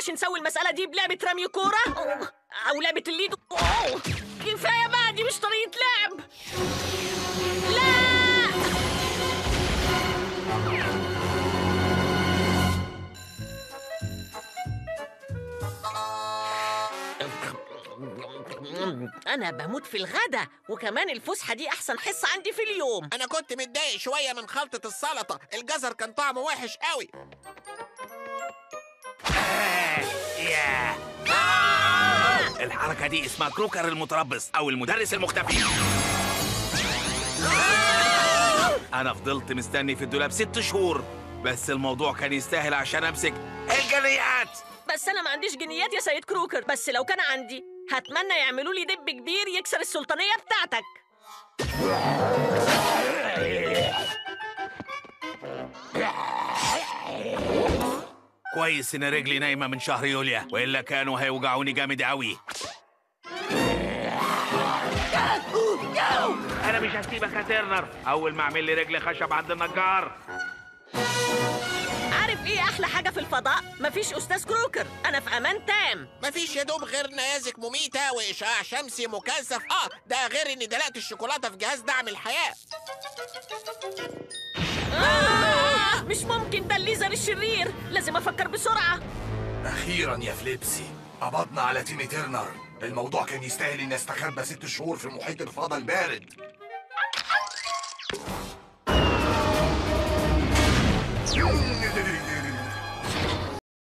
نقدرش نسوي المسألة دي بلعبة رمي كورة أوه، أو لعبة الليدو أوه، كفاية بقى دي مش طريقة لعب لا أنا بموت في الغدا وكمان الفسحة دي أحسن حصة عندي في اليوم انا كنت متضايق شويه من خلطه السلطه الجزر كان طعمه وحش قوي ياه الحركة دي اسمها كروكر المتربص أو المدرس المختفي أنا فضلت مستني في الدولاب ست شهور بس الموضوع كان يستاهل عشان أمسك الجريات بس أنا ما عنديش جنيات يا سيد كروكر بس لو كان عندي هتمنى يعملوا لي دب كبير يكسر السلطانية بتاعتك كويس إن رجلي نايمة من شهر يوليا وإلا كانوا هيوجعوني جامد أوي أنا مش هسيبك يا تيرنر أول ما أعمل لي رجل خشب عند النجار عارف إيه أحلى حاجة في الفضاء؟ مفيش أستاذ كروكر أنا في أمان تام مفيش يا دوب غير نيازك مميته واشعاع شمسي مكثف اه ده غير اني دلقت الشوكولاته في جهاز دعم الحياه آه مش ممكن ده الليزر الشرير لازم أفكر بسرعة أخيرا يا فليبسي قبضنا على تيمي تيرنر الموضوع كان يستاهل إني استخبى ست شهور في محيط الفضاء البارد